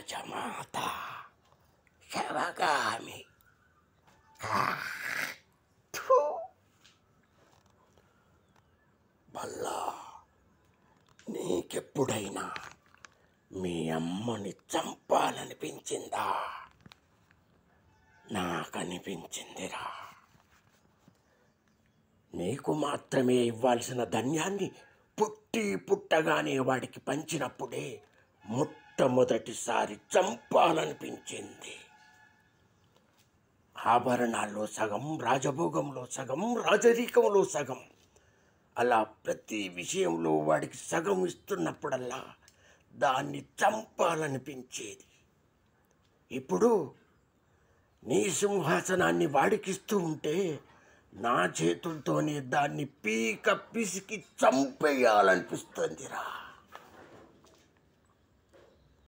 రాజమాత శవగామి థూ. బల్లా నీకెప్పుడైనా మీ అమ్మని చంపాలనిపించిందా నాకనిపించిందిరా నీకు మాత్రమే ఇవ్వాల్సిన ధన్యాన్ని పుట్టి పుట్టగానే వాడికి పంచినప్పుడే మొట్టమొదటిసారి చంపాలనిపించింది ఆభరణాల్లో సగం రాజభోగంలో సగం రాజరీకంలో సగం అలా ప్రతి విషయంలో వాడికి సగం ఇస్తున్నప్పుడల్లా దాన్ని చంపాలనిపించేది ఇప్పుడు నీ సింహాసనాన్ని వాడికిస్తూ ఉంటే నా చేతులతోనే దాన్ని పీక పిసికి చంపేయాలనిపిస్తుందిరా